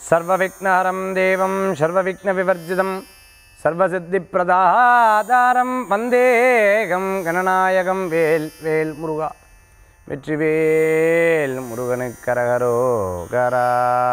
சர்வவிக்னஹரம் தேவம் சர்வவிக்னவிவர்ஜிதம் சர்வசித்திப்பிரதாதாரம் வந்தேகம் கணநாயகம் வேல் வேல் முருகா வெற்றிவேல் முருகனுக்கரகரோகரா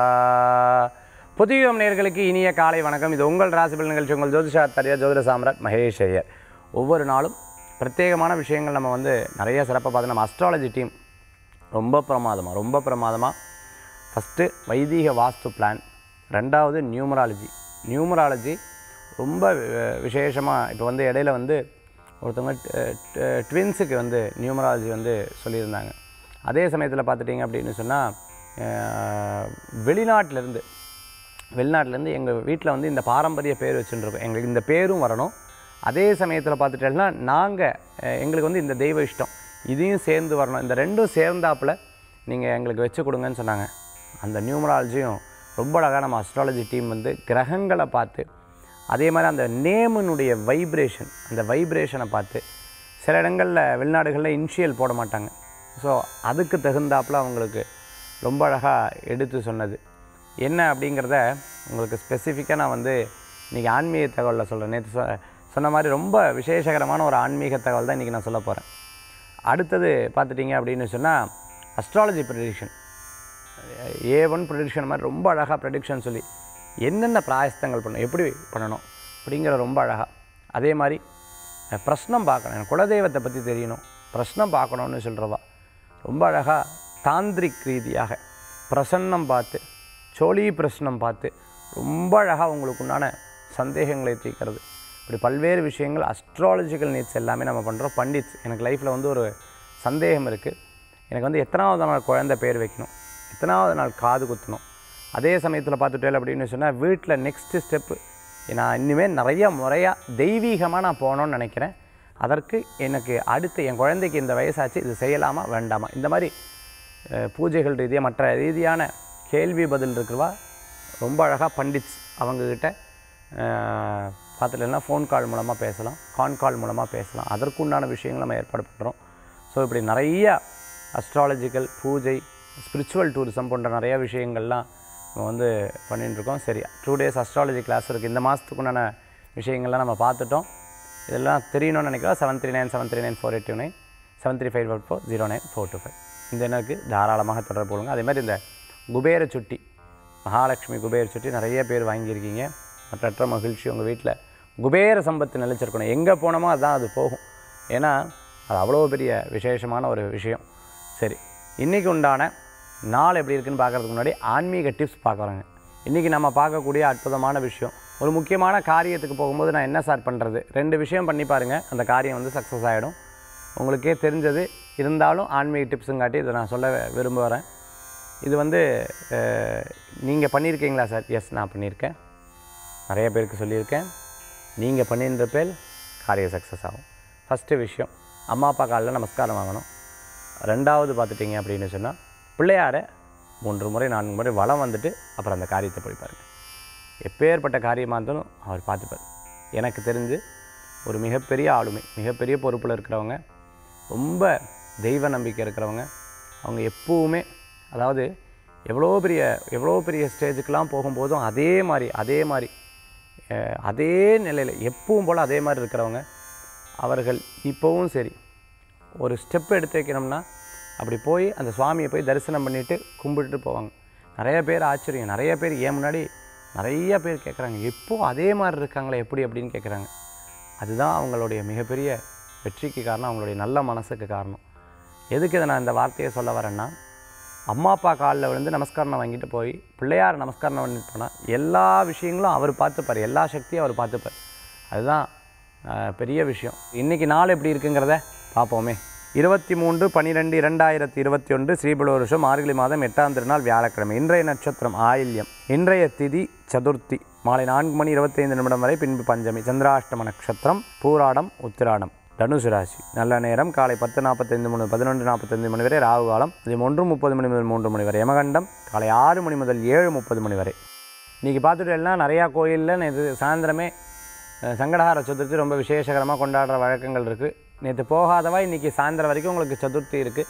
புதியம் நேர்களுக்கு இனிய காலை வணக்கம் இது உங்கள் ராசிபல் நிகழ்ச்சி உங்கள் ஜோதிஷாச்சாரியா ஜோதிட சாம்ராட் மகேஷ் ஐயர் ஒவ்வொரு நாளும் பிரத்யேகமான விஷயங்கள் நம்ம வந்து நிறைய சிறப்பாக பார்த்து நம்ம அஸ்ட்ராலஜி டீம் ரொம்ப பிரமாதமாக ரொம்ப பிரமாதமாக ஃபஸ்ட்டு வைதீக வாஸ்து பிளான் ரெண்டாவது நியூமராலஜி நியூமராலஜி ரொம்ப விசேஷமாக இப்போ வந்து இடையில வந்து ஒருத்தவங்க ட்வின்ஸுக்கு வந்து நியூமராலஜி வந்து சொல்லியிருந்தாங்க அதே சமயத்தில் பார்த்துட்டிங்க அப்படின்னு சொன்னால் வெளிநாட்டிலேருந்து வெளிநாட்டிலேருந்து எங்கள் வீட்டில் வந்து இந்த பாரம்பரிய பேர் வச்சுருக்கோம் எங்களுக்கு இந்த பேரும் வரணும் அதே சமயத்தில் பார்த்துட்டேன்னா நாங்கள் எங்களுக்கு வந்து இந்த தெய்வ இஷ்டம் இதையும் சேர்ந்து வரணும் இந்த ரெண்டும் சேர்ந்தாப்புல நீங்கள் எங்களுக்கு வச்சு கொடுங்கன்னு சொன்னாங்க அந்த நியூமராலஜியும் ரொம்ப அழகாக நம்ம அஸ்ட்ராலஜி டீம் வந்து கிரகங்களை பார்த்து அதே மாதிரி அந்த நேமினுடைய வைப்ரேஷன் அந்த வைப்ரேஷனை பார்த்து சில இடங்களில் வெளிநாடுகளில் இனிஷியல் போட மாட்டாங்க ஸோ அதுக்கு தகுந்தாப்புல அவங்களுக்கு ரொம்ப அழகாக எடுத்து சொன்னது என்ன அப்படிங்கிறத உங்களுக்கு ஸ்பெசிஃபிக்காக நான் வந்து இன்றைக்கி ஆன்மீக தகவலில் சொல்கிறேன் நேற்று சொ சொன்ன மாதிரி ரொம்ப விசேஷகரமான ஒரு ஆன்மீக தகவல் தான் இன்றைக்கி நான் சொல்ல போகிறேன் அடுத்தது பார்த்துட்டிங்க அப்படின்னு சொன்னால் astrology prediction A one prediction மாதிரி ரொம்ப அழகாக ப்ரெடிக்ஷன் சொல்லி என்னென்ன பிராயஸ்தங்கள் பண்ணணும் எப்படி பண்ணணும் அப்படிங்கிற ரொம்ப அழகாக அதே மாதிரி அஹ், பிரശ്னம் பார்க்கணும் எனக்கு குலதெய்வத்தை பற்றி தெரியணும் பிரശ്னம் பார்க்கணுன்னு சொல்கிறவா ரொம்ப அழகாக தாந்திரிக் ரீதியாக பிரசன்னம் பார்த்து சோழி பிரശ്னம் பார்த்து ரொம்ப அழகாக உங்களுக்கு உண்டான சந்தேகங்களை தீர்க்கிறது இப்படி பல்வேறு விஷயங்கள் அஸ்ட்ராலஜிக்கல் நீட்ஸ் எல்லாமே நம்ம பண்ணுறோம் பண்டிட்ஸ் எனக்கு லைஃப்பில் வந்து ஒரு சந்தேகம் இருக்குது எனக்கு வந்து எத்தனாவது நாள் குழந்தை பேர் வைக்கணும் எத்தனாவது நாள் காது குத்தணும் அதே சமயத்தில் பார்த்துட்டேன் அப்படின்னு சொன்னால் வீட்டில் நெக்ஸ்ட்டு ஸ்டெப்பு நான் இனிமேல் நிறைய முறையாக தெய்வீகமாக நான் போகணும்னு நினைக்கிறேன் அதற்கு எனக்கு அடுத்து என் குழந்தைக்கு இந்த வயசாச்சு இது செய்யலாமா வேண்டாமா இந்த மாதிரி அஹ், பூஜைகள் ரீதியாக மற்ற ரீதியான கேள்வி பதில் இருக்கிறவா ரொம்ப அழகாக பண்டிட்ஸ் அவங்கக்கிட்ட பார்த்துட்டேன்னா ஃபோன் கால் மூலமாக பேசலாம் கான் கால் மூலமாக பேசலாம் அதற்குண்டான விஷயங்கள் நம்ம ஏற்பாடு பண்ணுறோம் ஸோ இப்படி நிறைய அஸ்ட்ராலஜிக்கல் பூஜை ஸ்பிரிச்சுவல் டூரிசம் போன்ற நிறைய விஷயங்கள்லாம் நம்ம வந்து பண்ணிட்டு இருக்கோம் சரி டூ டேஸ் அஸ்ட்ராலஜி கிளாஸ் இருக்குது இந்த மாதத்துக்குண்டான விஷயங்கள்லாம் நம்ம பார்த்துட்டோம் இதெல்லாம் தெரியணும்னு நினைக்கிறோம் seven three nine seven three nine four eight two nine seven three five four zero nine four two five இந்த எனக்கு தாராளமாக தொடர்பு கொள்ளுங்க அதே மாதிரி இந்த குபேர சுட்டி மகாலட்சுமி குபேர சுட்டி நிறைய பேர் வாங்கியிருக்கீங்க மற்றற்ற மகிழ்ச்சி உங்கள் வீட்டில் குபேர சம்பத்து நிலைச்சிருக்கணும் எங்கே போனோமோ அதுதான் அது போகும் ஏன்னா அது அவ்வளோ பெரிய விசேஷமான ஒரு விஷயம் சரி இன்றைக்கி உண்டான நாள் எப்படி இருக்குன்னு பார்க்கறதுக்கு முன்னாடி ஆன்மீக டிப்ஸ் பார்க்குறோங்க இன்றைக்கி நம்ம பார்க்கக்கூடிய அற்புதமான விஷயம் ஒரு முக்கியமான காரியத்துக்கு போகும்போது நான் என்ன சார் பண்ணுறது ரெண்டு விஷயம் பண்ணி பாருங்கள் அந்த காரியம் வந்து சக்ஸஸ் ஆகிடும் உங்களுக்கே தெரிஞ்சது இருந்தாலும் ஆன்மீக டிப்ஸும் காட்டி இதை நான் சொல்ல விரும்புகிறேன் இது வந்து நீங்கள் பண்ணியிருக்கீங்களா சார் எஸ் நான் பண்ணியிருக்கேன் நிறைய பேருக்கு சொல்லியிருக்கேன் நீங்கள் பண்ணின்ற பேர் காரியம் சக்ஸஸ் ஆகும் ஃபஸ்ட்டு விஷயம் அம்மா அப்பா காலில் நமஸ்காரம் வாங்கணும் ரெண்டாவது பார்த்துட்டிங்க அப்படின்னு சொன்னால் பிள்ளையாரை மூன்று முறை நான்கு முறை வளம் வந்துட்டு அப்புறம் அந்த காரியத்தை போய் பாருங்க எப்பேற்பட்ட காரியமாக இருந்தாலும் அவர் பார்த்துப்பார் எனக்கு தெரிஞ்சு ஒரு மிகப்பெரிய ஆளுமை மிகப்பெரிய பொறுப்பில் இருக்கிறவங்க ரொம்ப தெய்வ நம்பிக்கை இருக்கிறவங்க அவங்க எப்பவுமே அதாவது எவ்வளோ பெரிய எவ்வளோ பெரிய ஸ்டேஜுக்கெலாம் போகும்போதும் அதே மாதிரி அதே மாதிரி அஹ், அதே நிலையில் எப்பவும் போல் அதே மாதிரி இருக்கிறவங்க அவர்கள் இப்போவும் சரி ஒரு ஸ்டெப் எடுத்து வைக்கணும்னா அப்படி போய் அந்த சுவாமியை போய் தரிசனம் பண்ணிவிட்டு கும்பிட்டுட்டு போவாங்க நிறைய பேர் ஆச்சரியம் நிறைய பேர் ஏன் முன்னாடி நிறைய பேர் கேட்குறாங்க எப்போ அதே மாதிரி இருக்காங்களே எப்படி அப்படின்னு கேட்குறாங்க அதுதான் அவங்களுடைய மிகப்பெரிய வெற்றிக்கு காரணம் அவங்களுடைய நல்ல மனசுக்கு காரணம் எதுக்கு இதை நான் இந்த வார்த்தையை சொல்ல வரேன்னா அம்மா அப்பா காலில் விழுந்து நமஸ்காரம் வாங்கிட்டு போய் பிள்ளையார் நமஸ்காரம் பண்ணிட்டு போனால் எல்லா விஷயங்களும் அவர் பார்த்துப்பார் எல்லா சக்தியும் அவர் பார்த்துப்பார் அதுதான் ஆஹ், பெரிய விஷயம் இன்றைக்கி நாள் எப்படி இருக்குங்கிறத பார்ப்போமே இருபத்தி மூன்று பன்னிரெண்டு இரண்டாயிரத்தி இருபத்தி ஒன்று ஸ்ரீபுல வருஷம் மார்கழி மாதம் எட்டாம் திருநாள் வியாழக்கிழமை இன்றைய நட்சத்திரம் ஆயில்யம் இன்றைய திதி சதுர்த்தி மாலை நான்கு மணி இருபத்தைந்து நிமிடம் வரை பின்பு பஞ்சமி சந்திராஷ்டம நட்சத்திரம் பூராடம் உத்திராடம் தனுசு ராசி நல்ல நேரம் காலை பத்து நாற்பத்தைந்து மணி பதினொன்று நாற்பத்தைந்து மணி வரை ராகு காலம் அது ஒன்று முப்பது மணி முதல் மூன்று மணி வரை யமகண்டம் காலை ஆறு மணி முதல் ஏழு முப்பது மணி வரை இன்றைக்கி பார்த்துட்டேன்னா நிறையா கோயிலில் நேற்று சாயந்தரமே அஹ், சங்கடஹார சதுர்த்தி ரொம்ப விசேஷகரமாக கொண்டாடுற வழக்கங்கள் இருக்குது நேற்று போகாதவா இன்றைக்கி சாயந்தரம் வரைக்கும் உங்களுக்கு சதுர்த்தி இருக்குது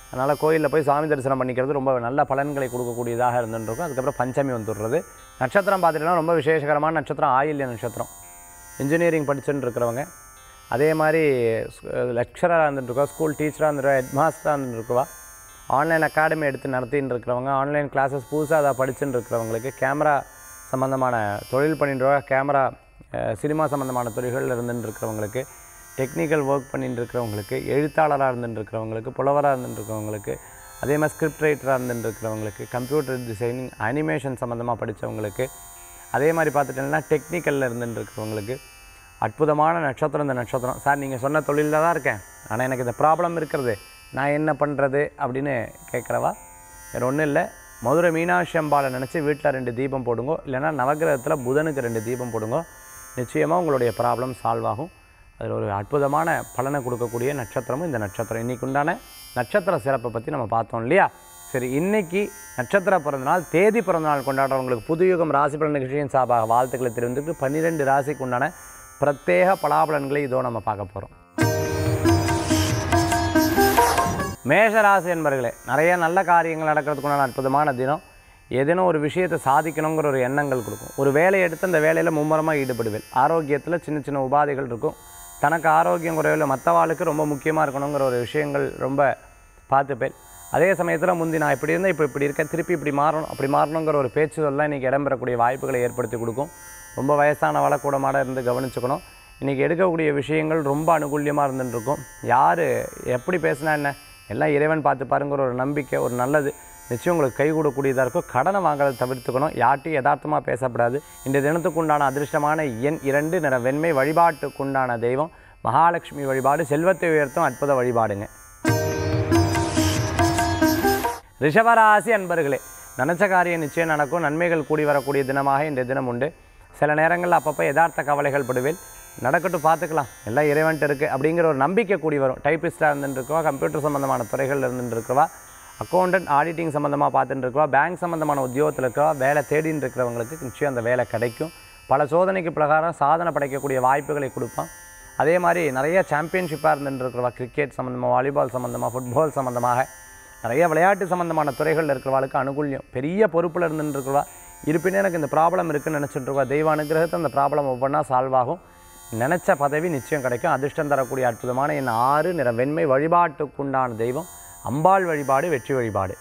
அதனால் கோயிலில் போய் சாமி தரிசனம் பண்ணிக்கிறது ரொம்ப நல்ல பலன்களை கொடுக்கக்கூடியதாக இருந்துருக்கும் அதுக்கப்புறம் பஞ்சமி வந்துடுறது நட்சத்திரம் பார்த்துட்டீங்கன்னா ரொம்ப விசேஷகரமான நட்சத்திரம் ஆயில்ய நட்சத்திரம் இன்ஜினியரிங் படிச்சுட்டு இருக்கிறவங்க அதே மாதிரி லெக்சராக இருந்துட்டுருக்கோம் ஸ்கூல் டீச்சராக இருந்துருக்கா ஹெட் மாஸ்டராக இருந்துருக்குவா ஆன்லைன் அகாடமி எடுத்து நடத்தின்னு இருக்கிறவங்க ஆன்லைன் கிளாஸஸ் புதுசாக அதை படிச்சுட்டு இருக்கிறவங்களுக்கு கேமரா சம்மந்தமான தொழில் பண்ணிட்டு கேமரா சினிமா சம்மந்தமான தொழில்களில் இருந்துட்டு இருக்கிறவங்களுக்கு டெக்னிக்கல் ஒர்க் பண்ணிட்டு இருக்கிறவங்களுக்கு எழுத்தாளராக இருந்துட்டு இருக்கிறவங்களுக்கு புலவராக இருந்துட்டு இருக்கிறவங்களுக்கு அதே மாதிரி ஸ்கிரிப்ட் ரைட்டராக இருந்துட்டு இருக்கிறவங்களுக்கு கம்ப்யூட்டர் டிசைனிங் அனிமேஷன் சம்மந்தமாக படித்தவங்களுக்கு அதே மாதிரி பார்த்துட்டீங்கன்னா டெக்னிக்கலில் இருந்துட்டு இருக்கிறவங்களுக்கு அற்புதமான நட்சத்திரம் இந்த நட்சத்திரம் சார் நீங்கள் சொன்ன தொழிலில் தான் இருக்கேன் ஆனால் எனக்கு இந்த ப்ராப்ளம் இருக்கிறது நான் என்ன பண்ணுறது அப்படின்னு கேட்குறவா வேறு ஒன்றும் இல்லை மதுரை மீனாட்சி அம்பாளை நினச்சி வீட்டில் ரெண்டு தீபம் போடுங்க இல்லைன்னா நவகிரகத்தில் புதனுக்கு ரெண்டு தீபம் போடுங்க நிச்சயமாக உங்களுடைய ப்ராப்ளம் சால்வ் ஆகும் அதில் ஒரு அற்புதமான பலனை கொடுக்கக்கூடிய நட்சத்திரமும் இந்த நட்சத்திரம் இன்றைக்கு உண்டான நட்சத்திர சிறப்பை பற்றி நம்ம பார்த்தோம் இல்லையா சரி இன்னைக்கு நட்சத்திர பிறந்தநாள் தேதி பிறந்தநாள் கொண்டாடுறவங்களுக்கு புதுயுகம் ராசி பலன் நிகழ்ச்சியின் சார்பாக வாழ்த்துக்களை தெரிவித்துட்டு பன்னிரெண்டு ராசிக்கு உண்டான பிரத்யேக பலாபலன்களை இதோ நம்ம பார்க்க போகிறோம் மேஷராசி என்பர்களே நிறைய நல்ல காரியங்கள் நடக்கிறதுக்குண்டான அற்புதமான தினம் ஏதேனும் ஒரு விஷயத்தை சாதிக்கணுங்கிற ஒரு எண்ணங்கள் கொடுக்கும் ஒரு வேலையை எடுத்து அந்த வேலையில் மும்முரமாக ஈடுபடுவேன் ஆரோக்கியத்தில் சின்ன சின்ன உபாதைகள் இருக்கும் தனக்கு ஆரோக்கியம் குறைவில் மற்றவாளுக்கு ரொம்ப முக்கியமாக இருக்கணுங்கிற ஒரு விஷயங்கள் ரொம்ப பார்த்துப்பேன் அதே சமயத்தில் முந்தி நான் இப்படி இருந்தேன் இப்போ இப்படி இருக்கேன் திருப்பி இப்படி மாறணும் அப்படி மாறணுங்கிற ஒரு பேச்சுதெல்லாம் இன்றைக்கி இடம்பெறக்கூடிய வாய்ப்புகளை ஏற்படுத்தி கொடுக்கும் ரொம்ப வயசானவளை கூடமாட இருந்து கவனிச்சுக்கணும் இன்றைக்கி எடுக்கக்கூடிய விஷயங்கள் ரொம்ப அனுகூல்யமாக இருந்துட்டு இருக்கும் யார் எப்படி பேசினா என்ன எல்லாம் இறைவன் பார்த்து பாருங்கிற ஒரு நம்பிக்கை ஒரு நல்லது நிச்சயம் உங்களுக்கு கை கூடக்கூடியதாக இருக்கும் கடனை வாங்குறதை தவிர்த்துக்கணும் யார்ட்டையும் யதார்த்தமாக பேசப்படாது இந்த தினத்துக்கு உண்டான அதிர்ஷ்டமான எண் இரண்டு நிற வெண்மை வழிபாட்டுக்கு உண்டான தெய்வம் மகாலட்சுமி வழிபாடு செல்வத்தை உயர்த்தும் அற்புத வழிபாடுங்க ரிஷபராசி அன்பர்களே நினச்ச காரியம் நிச்சயம் நடக்கும் நன்மைகள் கூடி வரக்கூடிய தினமாக இந்த தினம் உண்டு சில நேரங்களில் அப்பப்போ யதார்த்த கவலைகள் படுவேன் நடக்கட்டும் பார்த்துக்கலாம் எல்லாம் இறைவன்ட்டு இருக்குது அப்படிங்கிற ஒரு நம்பிக்கை கூடி வரும் டைப்பிஸ்டாக இருந்துட்டு இருக்கவா கம்ப்யூட்டர் சம்மந்தமான துறைகளில் இருந்துட்டு இருக்கவா அக்கௌண்டன்ட் ஆடிட்டிங் சம்மந்தமாக பார்த்துட்டு இருக்கவா பேங்க் சம்மந்தமான உத்தியோகத்தில் இருக்கவா வேலை தேடின்னு இருக்கிறவங்களுக்கு நிச்சயம் அந்த வேலை கிடைக்கும் பல சோதனைக்கு பிரகாரம் சாதனை படைக்கக்கூடிய வாய்ப்புகளை கொடுப்பான் அதே மாதிரி நிறைய சாம்பியன்ஷிப்பாக இருந்துட்டு இருக்கிறவா கிரிக்கெட் சம்மந்தமாக வாலிபால் சம்மந்தமாக ஃபுட்பால் சம்மந்தமாக நிறைய விளையாட்டு சம்மந்தமான துறைகளில் இருக்கிறவாளுக்கு அனுகூல்யம் பெரிய பொறுப்பில் இருந்துட்டு இருக்கிறவா இருப்பினும் எனக்கு இந்த ப்ராப்ளம் இருக்குன்னு நினச்சிட்டு இருக்கா தெய்வ அனுகிரகத்தை அந்த ப்ராப்ளம் ஒவ்வொன்றா சால்வ் ஆகும் நினச்ச பதவி நிச்சயம் கிடைக்கும் அதிர்ஷ்டம் தரக்கூடிய அற்புதமான என் ஆறு நிற வெண்மை வழிபாட்டுக்குண்டான தெய்வம் அம்பாள் வழிபாடு வெற்றி வழிபாடு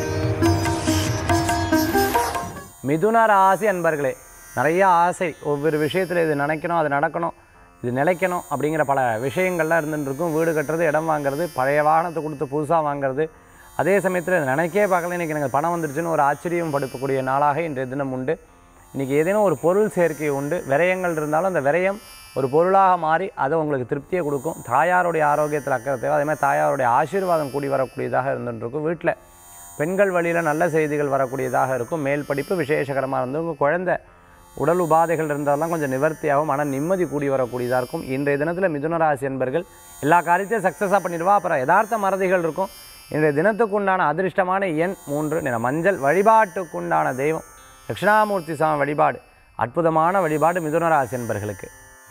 மிதுன ராசி அன்பர்களே நிறைய ஆசை ஒவ்வொரு விஷயத்தில் இது நினைக்கணும் அது நடக்கணும் இது நிலைக்கணும் அப்படிங்கிற பல விஷயங்கள்லாம் இருந்துட்டு இருக்கும் வீடு கட்டுறது இடம் வாங்குறது பழைய வாகனத்தை கொடுத்து புதுசாக வாங்குறது அதே சமயத்தில் இது நினைக்கவே பார்க்கல இன்றைக்கி எனக்கு பணம் வந்துருச்சுன்னு ஒரு ஆச்சரியம் படுத்தக்கூடிய நாளாக இன்றைய தினம் உண்டு இன்றைக்கி ஏதேனும் ஒரு பொருள் சேர்க்கை உண்டு விரயங்கள் இருந்தாலும் அந்த விரயம் ஒரு பொருளாக மாறி அது உங்களுக்கு திருப்தியை கொடுக்கும் தாயாருடைய ஆரோக்கியத்தில் அக்கறை தேவை அதே மாதிரி தாயாருடைய ஆசீர்வாதம் கூடி வரக்கூடியதாக இருந்துட்டு இருக்கும் வீட்டில் பெண்கள் வழியில் நல்ல செய்திகள் வரக்கூடியதாக இருக்கும் மேல் படிப்பு விசேஷகரமாக இருந்து உங்கள் குழந்தை உடல் உபாதைகள் இருந்தாலும் கொஞ்சம் நிவர்த்தியாகும் மன நிம்மதி கூடி வரக்கூடியதாக இருக்கும் இன்றைய தினத்தில் மிதுனராசி என்பர்கள் எல்லா காரியத்தையும் சக்ஸஸாக பண்ணிடுவா அப்புறம் யதார்த்த மறதிகள் இருக்கும் இன்றைய தினத்துக்குண்டான அதிர்ஷ்டமான எண் மூன்று நிற மஞ்சள் வழிபாட்டுக்குண்டான தெய்வம் தட்சிணாமூர்த்தி சாமி வழிபாடு அற்புதமான வழிபாடு மிதுனராசி என்பர்களுக்கு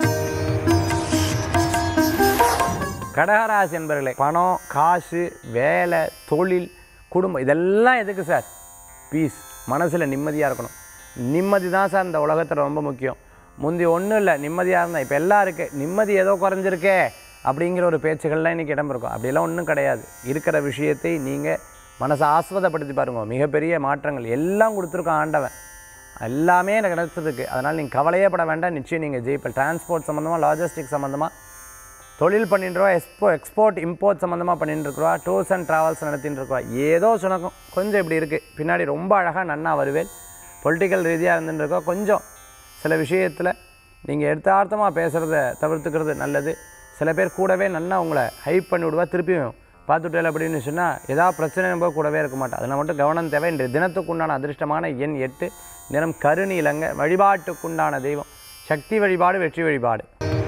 கடகராசி என்பர்களே பணம் காசு வேலை தொழில் குடும்பம் இதெல்லாம் எதுக்கு சார் பீஸ் மனசில் நிம்மதியாக இருக்கணும் நிம்மதி தான் சார் இந்த உலகத்தில் ரொம்ப முக்கியம் முந்தி ஒன்றும் இல்லை நிம்மதியாக இருந்தேன் இப்போ எல்லாம் இருக்குது நிம்மதி ஏதோ குறைஞ்சிருக்கே அப்படிங்கிற ஒரு பேச்சுகள்லாம் இன்றைக்கி இடம் இருக்கும் அப்படியெல்லாம் ஒன்றும் கிடையாது இருக்கிற விஷயத்தை நீங்கள் மனசை ஆஸ்வதப்படுத்தி பாருங்க மிகப்பெரிய மாற்றங்கள் எல்லாம் கொடுத்துருக்கோம் ஆண்டவன் எல்லாமே எனக்கு கிடைச்சதுக்கு அதனால் நீங்கள் கவலையே பட வேண்டாம் நிச்சயம் நீங்கள் ஜெயிப்பல் டிரான்ஸ்போர்ட் சம்மந்தமாக லாஜிஸ்டிக் சம்மந்தமாக தொழில் பண்ணிட்டு இருக்கோம் எக்ஸ்போ எக்ஸ்போர்ட் இம்போர்ட் சம்மந்தமாக பண்ணிட்டு இருக்கிறோம் டூர்ஸ் அண்ட் ட்ராவல்ஸ் நடத்திட்டு இருக்கோம் ஏதோ சுணக்கம் கொஞ்சம் இப்படி இருக்குது பின்னாடி ரொம்ப அழகாக நன்னா வருவேன் பொலிட்டிக்கல் ரீதியாக இருந்துட்டு இருக்கோம் கொஞ்சம் சில விஷயத்தில் நீங்கள் எடுத்தார்த்தமாக பேசுகிறத தவிர்த்துக்கிறது நல்லது சில பேர் கூடவே நன்னா உங்களை ஹைப் பண்ணி விடுவா திருப்பியும் பார்த்துட்டேன் அப்படின்னு சொன்னால் ஏதாவது பிரச்சனை போது கூடவே இருக்க மாட்டேன் அதில் மட்டும் கவனம் தேவை இன்றைய தினத்துக்குண்டான அதிர்ஷ்டமான எண் எட்டு நிறம் கருநீலங்க வழிபாட்டுக்குண்டான தெய்வம் சக்தி வழிபாடு வெற்றி வழிபாடு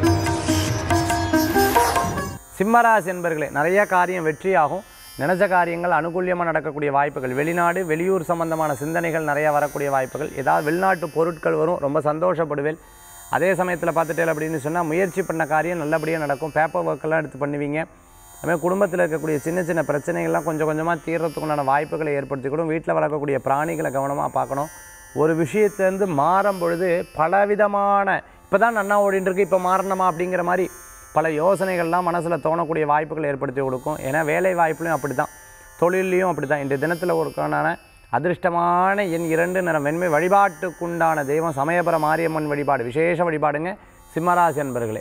சிம்மராசி என்பர்களே நிறைய காரியம் வெற்றியாகும் நினைச்ச காரியங்கள் அனுகூல்யமாக நடக்கக்கூடிய வாய்ப்புகள் வெளிநாடு வெளியூர் சம்பந்தமான சிந்தனைகள் நிறையா வரக்கூடிய வாய்ப்புகள் ஏதாவது வெளிநாட்டு பொருட்கள் வரும் ரொம்ப சந்தோஷப்படுவேன் அதே சமயத்தில் பார்த்துட்டேன் அப்படின்னு சொன்னால் முயற்சி பண்ண காரியம் நல்லபடியாக நடக்கும் பேப்பர் ஒர்க்கெல்லாம் எடுத்து பண்ணுவீங்க அதுமாதிரி குடும்பத்தில் இருக்கக்கூடிய சின்ன சின்ன பிரச்சனைகள்லாம் கொஞ்சம் கொஞ்சமாக தீர்றதுக்குண்டான வாய்ப்புகளை ஏற்படுத்தி கொடுக்கும் வீட்டில் வளர்க்கக்கூடிய பிராணிகளை கவனமாக பார்க்கணும் ஒரு விஷயத்துலேருந்து மாறும் பொழுது பலவிதமான இப்போ தான் நன்னா ஓடிட்டு இருக்கு இப்போ மாறணுமா அப்படிங்கிற மாதிரி பல யோசனைகள்லாம் மனசில் தோணக்கூடிய வாய்ப்புகளை ஏற்படுத்தி கொடுக்கும் ஏன்னா வேலை வாய்ப்புலையும் அப்படி தான் தொழிலையும் அப்படி தான் இந்த தினத்தில் ஒரு காணான அதிர்ஷ்டமான என் இரண்டு நிறம் வெண்மை வழிபாட்டுக்குண்டான தெய்வம் சமயபுர மாரியம்மன் வழிபாடு விசேஷ வழிபாடுங்க சிம்மராசி அன்பர்களே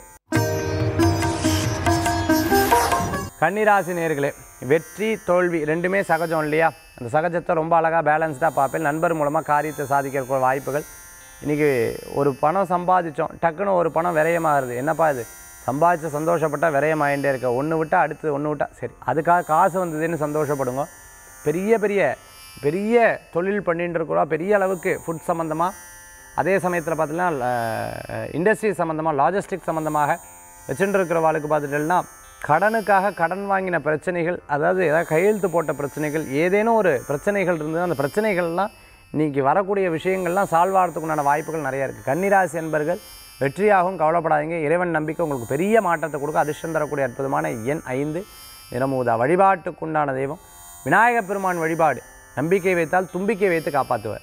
கன்னிராசி நேர்களே வெற்றி தோல்வி ரெண்டுமே சகஜம் இல்லையா அந்த சகஜத்தை ரொம்ப அழகாக பேலன்ஸ்டாக பார்ப்பேன் நண்பர் மூலமாக காரியத்தை சாதிக்கிற வாய்ப்புகள் இன்றைக்கி ஒரு பணம் சம்பாதிச்சோம் டக்குன்னு ஒரு பணம் விரயமாகுது என்னப்பா இது சம்பாதிச்சு சந்தோஷப்பட்டால் விரயமாயிட்டே இருக்க ஒன்று விட்டால் அடுத்து ஒன்று விட்டால் சரி அதுக்காக காசு வந்ததுன்னு சந்தோஷப்படுங்க பெரிய பெரிய பெரிய தொழில் பண்ணிட்டு இருக்கிறோம் பெரிய அளவுக்கு ஃபுட் சம்மந்தமாக அதே சமயத்தில் பார்த்தீங்கன்னா இண்டஸ்ட்ரி சம்மந்தமாக லாஜிஸ்டிக் சம்மந்தமாக வச்சுட்டு இருக்கிறவாளுக்கு பார்த்துட்டேன்னா கடனுக்காக கடன் வாங்கின பிரச்சனைகள் அதாவது ஏதாவது கையெழுத்து போட்ட பிரச்சனைகள் ஏதேனும் ஒரு பிரச்சனைகள் இருந்தது அந்த பிரச்சனைகள்லாம் இன்றைக்கி வரக்கூடிய விஷயங்கள்லாம் சால்வ் ஆகிறதுக்குண்டான வாய்ப்புகள் நிறையா இருக்குது கன்னிராசி என்பர்கள் வெற்றியாகவும் கவலைப்படாதீங்க இறைவன் நம்பிக்கை உங்களுக்கு பெரிய மாற்றத்தை கொடுக்க அதிர்ஷ்டம் தரக்கூடிய அற்புதமான எண் ஐந்து நிறமூதா வழிபாட்டுக்குண்டான தெய்வம் விநாயகப் பெருமான் வழிபாடு நம்பிக்கை வைத்தால் தும்பிக்கை வைத்து காப்பாற்றுவார்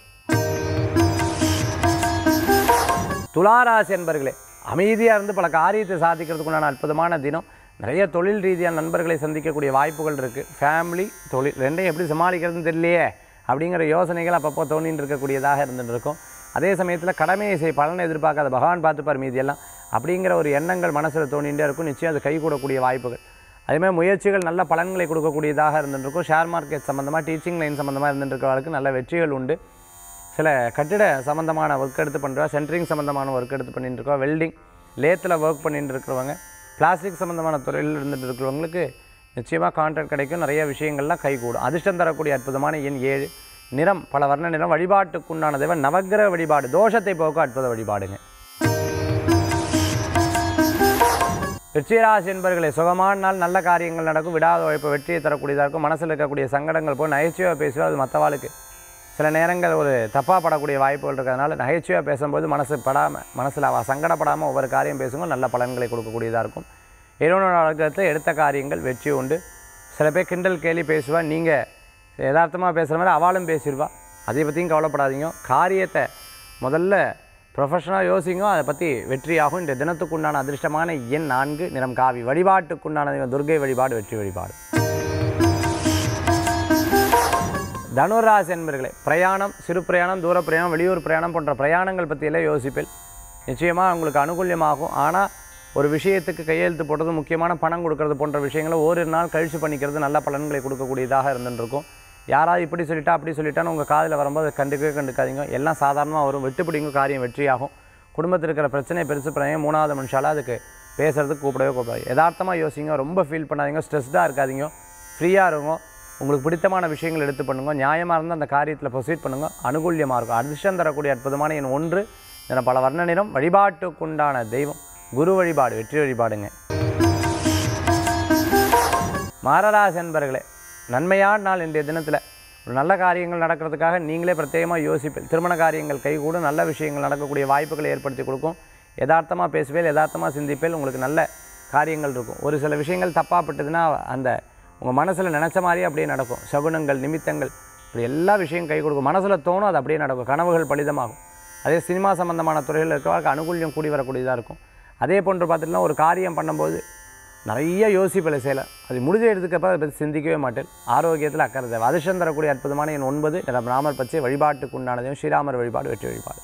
துளாராசி என்பர்களே அமைதியாக இருந்து பல காரியத்தை சாதிக்கிறதுக்குண்டான அற்புதமான தினம் நிறைய தொழில் ரீதியான நண்பர்களை சந்திக்கக்கூடிய வாய்ப்புகள் இருக்குது ஃபேமிலி தொழில் ரெண்டையும் எப்படி சமாளிக்கிறதுன்னு தெரியலையே அப்படிங்கிற யோசனைகள் அப்பப்போ தோணின்னு இருக்கக்கூடியதாக இருந்துட்டு இருக்கும் அதே சமயத்தில் கடமையை செய் பலனை எதிர்பார்க்காத பகவான் பார்த்துப்பார் மீதியெல்லாம் அப்படிங்கிற ஒரு எண்ணங்கள் மனசில் தோணிகிட்டே இருக்கும் நிச்சயம் அது கைகூடக்கூடிய வாய்ப்புகள் அதேமாதிரி முயற்சிகள் நல்ல பலன்களை கொடுக்கக்கூடியதாக இருந்துட்டு இருக்கும் ஷேர் மார்க்கெட் சம்மந்தமாக டீச்சிங் லைன் சம்மந்தமாக இருந்துட்டு இருக்கிறவர்களுக்கு நல்ல வெற்றிகள் உண்டு சில கட்டிட சம்மந்தமான ஒர்க் எடுத்து பண்ணுறா சென்ட்ரிங் சம்மந்தமான ஒர்க் எடுத்து பண்ணிட்டு இருக்கோம் வெல்டிங் லேத்தில் ஒர்க் பண்ணிட்டு இருக்கிறவங்க பிளாஸ்டிக் சம்மந்தமான துறையில் இருந்துட்டு இருக்கிறவங்களுக்கு நிச்சயமாக கான்ட்ராக்ட் கிடைக்கும் நிறைய விஷயங்கள்லாம் கைகூடும் அதிர்ஷ்டம் தரக்கூடிய அற்புதமான எண் ஏழு நிறம் பல வர்ண நிறம் வழிபாட்டுக்குண்டான தெய்வம் நவக்கிரக வழிபாடு தோஷத்தை போக்க அற்புத வழிபாடுங்க வெற்றிராசி என்பர்களே சுகமான நாள் நல்ல காரியங்கள் நடக்கும் விடாத உழைப்பு வெற்றியை தரக்கூடியதாக இருக்கும் மனசில் இருக்கக்கூடிய சங்கடங்கள் போய் நகைச்சுவையாக பேசுவோம் அது மற்றவாளுக்கு சில நேரங்கள் ஒரு தப்பாக படக்கூடிய வாய்ப்புகள் இருக்கிறதுனால நகைச்சுவையாக பேசும்போது மனசு படாமல் மனசில் அவ சங்கடப்படாமல் ஒவ்வொரு காரியம் பேசுங்க நல்ல பலன்களை கொடுக்கக்கூடியதாக இருக்கும் இறைவனோட வழக்கத்தில் எடுத்த காரியங்கள் வெற்றி உண்டு சில பேர் கிண்டல் கேலி பேசுவா நீங்கள் யதார்த்தமாக பேசுகிற மாதிரி அவளும் பேசிடுவா அதை பற்றியும் கவலைப்படாதீங்க காரியத்தை முதல்ல ப்ரொஃபஷனலாக யோசிங்க அதை பற்றி வெற்றியாகும் இந்த தினத்துக்குண்டான அதிர்ஷ்டமான எண் நான்கு நிறம் காவி வழிபாட்டுக்குண்டான தெய்வம் துர்க்கை வழிபாடு வெற்றி வழிபாடு தனுராசி என்பர்களே பிரயாணம் சிறு பிரயாணம் தூர பிரயாணம் வெளியூர் பிரயாணம் போன்ற பிரயாணங்கள் பற்றியெல்லாம் யோசிப்பில் நிச்சயமாக உங்களுக்கு அனுகூல்யமாகும் ஆனால் ஒரு விஷயத்துக்கு கையெழுத்து போடுறது முக்கியமான பணம் கொடுக்கறது போன்ற விஷயங்களை ஓரிரு நாள் கழிச்சு பண்ணிக்கிறது நல்ல பலன்களை கொடுக்கக்கூடியதாக இருந்துருக்கும் யாராவது இப்படி சொல்லிட்டா அப்படி சொல்லிட்டான்னு உங்கள் காதில் வரும்போது அதை கண்டுக்கவே கண்டுக்காதீங்க எல்லாம் சாதாரணமாக வரும் விட்டுப்பிடிங்க காரியம் வெற்றியாகும் குடும்பத்தில் இருக்கிற பிரச்சனை பெருசு பிரச்சனை மூணாவது மனுஷால அதுக்கு பேசுறதுக்கு கூப்பிடவே கூப்பிடாது யதார்த்தமாக யோசிங்க ரொம்ப ஃபீல் பண்ணாதீங்க ஸ்ட்ரெஸ்டாக இருக்காதீங்க ஃப்ரீயாக இருங்க உங்களுக்கு பிடித்தமான விஷயங்கள் எடுத்து பண்ணுங்க நியாயமாக இருந்தால் அந்த காரியத்தில் ப்ரொசீட் பண்ணுங்க அனுகூல்யமாக இருக்கும் அதிர்ஷ்டம் தரக்கூடிய அற்புதமான எண் ஒன்று என பல வர்ண நிறம் வழிபாட்டுக்குண்டான தெய்வம் குரு வழிபாடு வெற்றி வழிபாடுங்க மாரராசி என்பர்களே நன்மையான நாள் இன்றைய தினத்தில் ஒரு நல்ல காரியங்கள் நடக்கிறதுக்காக நீங்களே பிரத்யேகமாக யோசிப்பேன் திருமண காரியங்கள் கைகூடும் நல்ல விஷயங்கள் நடக்கக்கூடிய வாய்ப்புகளை ஏற்படுத்தி கொடுக்கும் யதார்த்தமாக பேசுவேல் யதார்த்தமாக சிந்திப்பேல் உங்களுக்கு நல்ல காரியங்கள் இருக்கும் ஒரு சில விஷயங்கள் தப்பாப்பட்டதுன்னா அந்த உங்கள் மனசில் நினச்ச மாதிரியே அப்படியே நடக்கும் சகுனங்கள் நிமித்தங்கள் இப்படி எல்லா விஷயம் கை கொடுக்கும் மனசில் தோணும் அது அப்படியே நடக்கும் கனவுகள் பலிதமாகும் அதே சினிமா சம்பந்தமான துறையில் இருக்கிறவർക്ക് அனுகூல்யம் கூடி வரக்கூடியதாக இருக்கும் அதே போன்று பார்த்துட்டுனா ஒரு காரியம் பண்ணும்போது நிறைய யோசிப்பில் செய்யலாம் அது முடிஞ்ச எடுத்துக்கப்ப அதை பற்றி சிந்திக்கவே மாட்டேன் ஆரோக்கியத்தில் அக்கறை தேவை அதிர்ஷ்டம் தரக்கூடிய அற்புதமான என் ஒன்பது நிறம் ராமர் பச்சை வழிபாட்டுக்கு உண்டானதையும் ஸ்ரீராமர் வழிபாடு வெற்றி வழிபாடு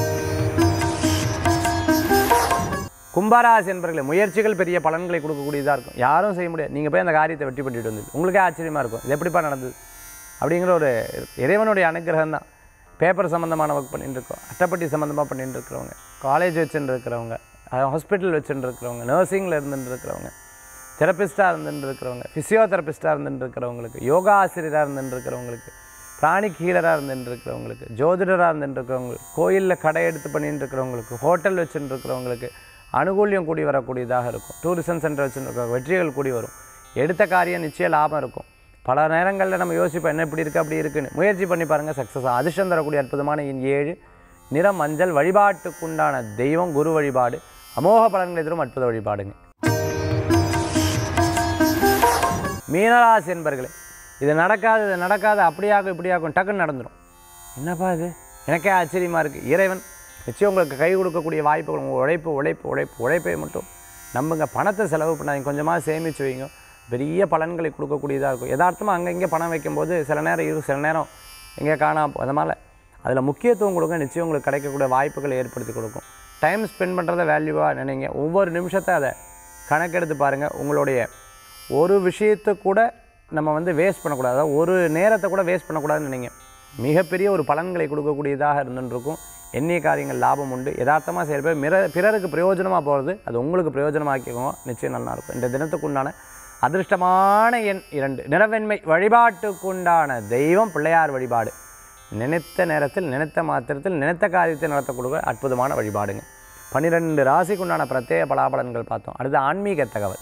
கும்பராசி என்பர்களே முயற்சிகள் பெரிய பலன்களை கொடுக்கக்கூடியதாக இருக்கும் யாரும் செய்ய முடியாது நீங்கள் போய் அந்த காரியத்தை வெற்றி பண்ணிட்டு வந்து உங்களுக்கே ஆச்சரியமாக இருக்கும் இது எப்படிப்பா நடந்தது அப்படிங்கிற ஒரு இறைவனுடைய அனுகிரகம் தான் பேப்பர் சம்மந்தமான ஒர்க் பண்ணிட்டு இருக்கோம் அட்டைப்பட்டி சம்மந்தமாக பண்ணிட்டு இருக்கிறவங்க காலேஜ் வச்சுட்டு இருக்கிறவங்க ஹாஸ்பிட்டல் வச்சுட்டு இருக்கிறவங்க நர்சிங்கில் இருந்துட்டு இருக்கிறவங்க தெரபிஸ்ட்டாக இருந்துட்டு இருக்கிறவங்க ஃபிசியோதெரபிஸ்ட்டாக இருந்துட்டு இருக்கிறவங்களுக்கு யோகா ஆசிரியராக இருந்துட்டு இருக்கிறவங்களுக்கு பிராணிக் ஹீலராக இருந்துட்டு இருக்கிறவங்களுக்கு ஜோதிடராக இருந்துட்டு இருக்கிறவங்களுக்கு கோயிலில் கடை எடுத்து பண்ணிட்டு இருக்கிறவங்களுக்கு ஹோட்டல் வச்சுட்டு இருக்கிறவங்களுக்கு அனுகூல்யம் கூடி வரக்கூடியதாக இருக்கும் டூரிசம் சென்டர் வச்சுட்டு இருக்கிறவங்க வெற்றிகள் கூடி வரும் எடுத்த காரியம் நிச்சயம் லாபம் இருக்கும் பல நேரங்களில் நம்ம யோசிப்போம் என்ன இப்படி இருக்குது அப்படி இருக்குன்னு முயற்சி பண்ணி பாருங்கள் சக்ஸஸ் அதிர்ஷ்டம் தரக்கூடிய அற்புதமான எண் ஏழு நிறம் மஞ்சள் வழிபாட்டுக்குண்டான தெய்வம் குரு வழிபாடு அமோக பலன்களை தரும் அற்புத வழிபாடுங்க மீனராசி என்பர்களே இது நடக்காது இது நடக்காது அப்படியாகும் இப்படியாகும் டக்குன்னு நடந்துடும் என்னப்பா இது எனக்கே ஆச்சரியமாக இருக்குது இறைவன் நிச்சயம் உங்களுக்கு கை கொடுக்கக்கூடிய வாய்ப்புகள் உங்கள் உழைப்பு உழைப்பு உழைப்பு உழைப்பை மட்டும் நம்புங்க பணத்தை செலவு பண்ணாதீங்க கொஞ்சமாக சேமித்து வைங்க பெரிய பலன்களை கொடுக்கக்கூடியதாக இருக்கும் யதார்த்தமாக அங்கே இங்கே பணம் வைக்கும்போது சில நேரம் இருக்கும் சில நேரம் எங்கே காணாம அதனால் அதில் முக்கியத்துவம் கொடுங்க நிச்சயம் உங்களுக்கு கிடைக்கக்கூடிய வாய்ப்புகளை ஏற்படுத்தி கொடுக்கும் டைம் ஸ்பெண்ட் பண்ணுறத வேல்யூவாக நினைங்க ஒவ்வொரு நிமிஷத்தை அதை கணக்கெடுத்து பாருங்கள் உங்களுடைய ஒரு விஷயத்தை கூட நம்ம வந்து வேஸ்ட் பண்ணக்கூடாது அதாவது ஒரு நேரத்தை கூட வேஸ்ட் பண்ணக்கூடாதுன்னு நினைங்க மிகப்பெரிய ஒரு பலன்களை கொடுக்கக்கூடியதாக இருந்துருக்கும் எண்ணிய காரியங்கள் லாபம் உண்டு யதார்த்தமாக செயல்பட மிர பிறருக்கு பிரயோஜனமாக போகிறது அது உங்களுக்கு பிரயோஜனமாக்கிக்கோங்க நிச்சயம் நல்லா இருக்கும் இந்த தினத்துக்குண்டான அதிர்ஷ்டமான எண் இரண்டு நிறவெண்மை வழிபாட்டுக்குண்டான தெய்வம் பிள்ளையார் வழிபாடு நினைத்த நேரத்தில் நினைத்த மாத்திரத்தில் நினைத்த காரியத்தை நடத்தக்கூடிய அற்புதமான வழிபாடுங்க பன்னிரெண்டு ராசிக்குண்டான பிரத்யேக பலாபலன்கள் பார்த்தோம் அடுத்து ஆன்மீக தகவல்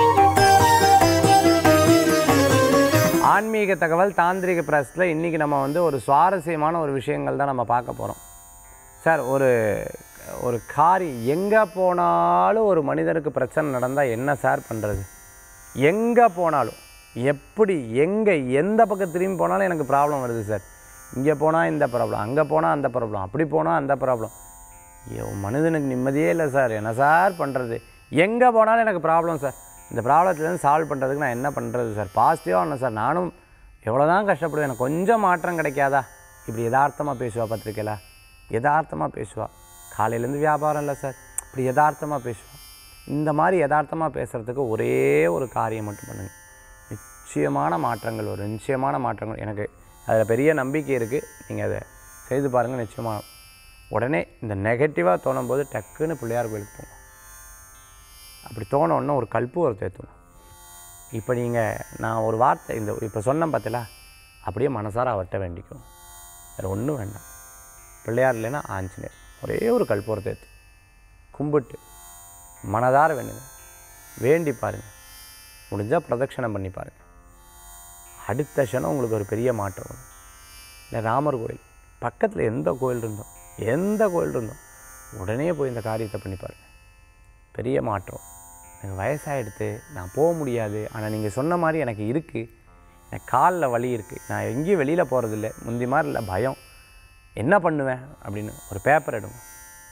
ஆன்மீக தகவல் தாந்திரிக பிரஸில் இன்றைக்கி நம்ம வந்து ஒரு சுவாரஸ்யமான ஒரு விஷயங்கள் தான் நம்ம பார்க்க போகிறோம் சார் ஒரு ஒரு காரி எங்கே போனாலும் ஒரு மனிதருக்கு பிரச்சனை நடந்தால் என்ன சார் பண்ணுறது எங்கே போனாலும் எப்படி எங்கே எந்த பக்கம் திரும்பி போனாலும் எனக்கு ப்ராப்ளம் வருது சார் இங்கே போனால் இந்த ப்ராப்ளம் அங்கே போனால் அந்த ப்ராப்ளம் அப்படி போனால் அந்த ப்ராப்ளம் ஐயோ மனிதனுக்கு நிம்மதியே இல்லை சார் என்ன சார் பண்ணுறது எங்கே போனாலும் எனக்கு ப்ராப்ளம் சார் இந்த ப்ராப்ளத்துலேருந்து சால்வ் பண்ணுறதுக்கு நான் என்ன பண்ணுறது சார் பாசிட்டிவாக ஒன்று சார் நானும் எவ்வளோ தான் கஷ்டப்படுவேன் எனக்கு கொஞ்சம் மாற்றம் கிடைக்காதா இப்படி யதார்த்தமாக பேசுவா பார்த்துருக்கல யதார்த்தமாக பேசுவா காலையிலேருந்து வியாபாரம் இல்லை சார் இப்படி யதார்த்தமாக பேசுவா இந்த மாதிரி யதார்த்தமாக பேசுகிறதுக்கு ஒரே ஒரு காரியம் மட்டும் பண்ணுங்கள் நிச்சயமான மாற்றங்கள் வரும் நிச்சயமான மாற்றங்கள் எனக்கு அதில் பெரிய நம்பிக்கை இருக்குது நீங்கள் அதை செய்து பாருங்கள் நிச்சயமாக உடனே இந்த நெகட்டிவாக தோணும் போது டக்குன்னு பிள்ளையார் கோயிலுக்கு போங்க அப்படி தோணுன்னா ஒரு கல்பூரத்தை ஏற்றணும் இப்போ நீங்கள் நான் ஒரு வார்த்தை இந்த இப்போ சொன்னேன் பார்த்தீங்களா அப்படியே மனசார அவர்கிட்ட வேண்டிக்கும் வேறு ஒன்றும் வேண்டாம் பிள்ளையார் இல்லைன்னா ஆஞ்சநேயர் ஒரே ஒரு கல்பூரத்தை ஏற்று கும்பிட்டு மனதார வேண்டுங்க வேண்டி பாருங்கள் முடிஞ்சால் பிரதட்சணம் பண்ணி பாருங்கள் அடுத்த க்ஷணம் உங்களுக்கு ஒரு பெரிய மாற்றம் வரும் இல்லை ராமர் கோயில் பக்கத்தில் எந்த கோயில் இருந்தோம் எந்த கோயில் இருந்தோம் உடனே போய் இந்த காரியத்தை பண்ணி பாருங்கள் பெரிய மாற்றம் எனக்கு வயசாகிடுது நான் போக முடியாது ஆனால் நீங்கள் சொன்ன மாதிரி எனக்கு இருக்குது எனக்கு காலில் வலி இருக்குது நான் எங்கேயும் வெளியில் போகிறதில்ல முந்தி மாதிரி இல்லை பயம் என்ன பண்ணுவேன் அப்படின்னு ஒரு பேப்பர் எடுங்க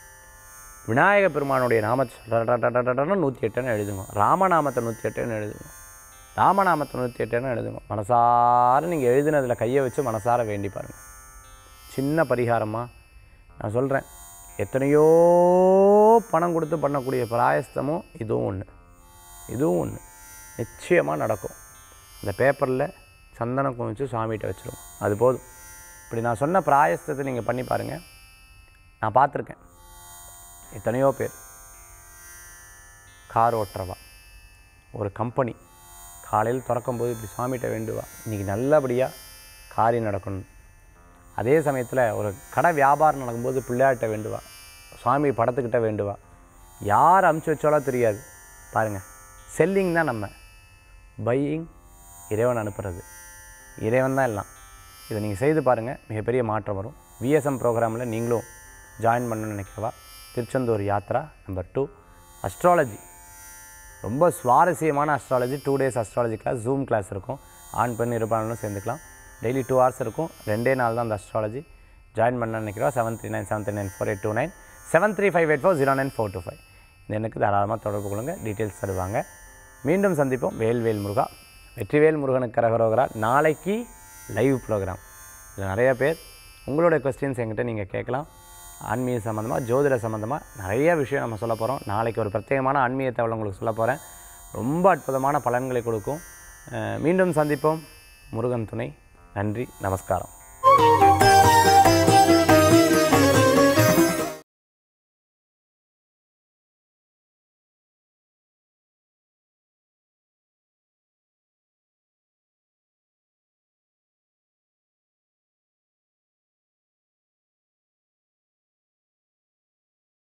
விநாயக பெருமானுடைய நாமத்தை நூற்றி எட்டுன்னு எழுதுங்க ராமநாமத்தை நூற்றி எட்டுன்னு எழுதுங்க ராமநாமத்தை நூற்றி எட்டுன்னு எழுதுங்க மனசார நீங்கள் எழுதினதில் கையை வச்சு மனசார வேண்டி பாருங்கள் சின்ன பரிகாரமாக நான் சொல்கிறேன் எத்தனையோ பணம் கொடுத்து பண்ணக்கூடிய பிராயஸ்தமும் இதுவும் ஒன்று இதுவும் ஒன்று நிச்சயமாக நடக்கும் இந்த பேப்பரில் சந்தனம் குமிச்சு சுவாமிகிட்ட வச்சுருவோம் அது போதும் இப்படி நான் சொன்ன பிராயஸ்தத்தை நீங்கள் பண்ணி பாருங்கள் நான் பார்த்துருக்கேன் எத்தனையோ பேர் கார் ஓட்டுறவா ஒரு கம்பெனி காலையில் திறக்கும்போது இப்படி சுவாமிகிட்ட வேண்டுவா இன்றைக்கி நல்லபடியாக காரியம் நடக்கணும் அதே சமயத்தில் ஒரு கடை வியாபாரம் நடக்கும்போது பிள்ளையார்கிட்ட வேண்டுவா சுவாமி படத்துக்கிட்ட வேண்டுவா யார் அமுச்சு வச்சாலோ தெரியாது பாருங்கள் செல்லிங் தான் நம்ம பையிங் இறைவன் அனுப்புறது இறைவன் தான் எல்லாம் இதை நீங்கள் செய்து பாருங்கள் மிகப்பெரிய மாற்றம் வரும் விஎஸ்எம் ப்ரோக்ராமில் நீங்களும் ஜாயின் பண்ணணும்னு நினைக்கிறவா Tiruchendur yatra number two astrology ரொம்ப சுவாரஸ்யமான astrology two days astrology class zoom class இருக்கும் ஆண் பெண் இருப்பானும் சேர்ந்துக்கலாம் டெய்லி டூ ஹவர்ஸ் இருக்கும் ரெண்டே நாள் தான் அந்த அஸ்ட்ராலஜி ஜாயின் பண்ண நினைக்கிறோம் seven three nine seven three nine four eight two nine seven three five eight four zero nine four two five இந்த எனக்கு தாராளமாக தொடர்பு கொள்ளுங்க டீட்டெயில்ஸ் தருவாங்க மீண்டும் சந்திப்போம் வேல்வேல் முருகா வெற்றிவேல் முருகனுக்கு கரகரோகரா நாளைக்கு லைவ் ப்ரோக்ராம் இதில் நிறைய பேர் உங்களுடைய கொஸ்டின்ஸ் எங்கிட்ட நீங்கள் கேட்கலாம் ஆன்மீக சம்மந்தமாக ஜோதிட சம்மந்தமாக நிறைய விஷயம் நம்ம சொல்ல போகிறோம் நாளைக்கு ஒரு பிரத்யேகமான ஆன்மீக தகவல் உங்களுக்கு சொல்ல போகிறேன் ரொம்ப அற்புதமான பலன்களை கொடுக்கும் அஹ் மீண்டும் சந்திப்போம் முருகன் துணை நன்றி நமஸ்காரம்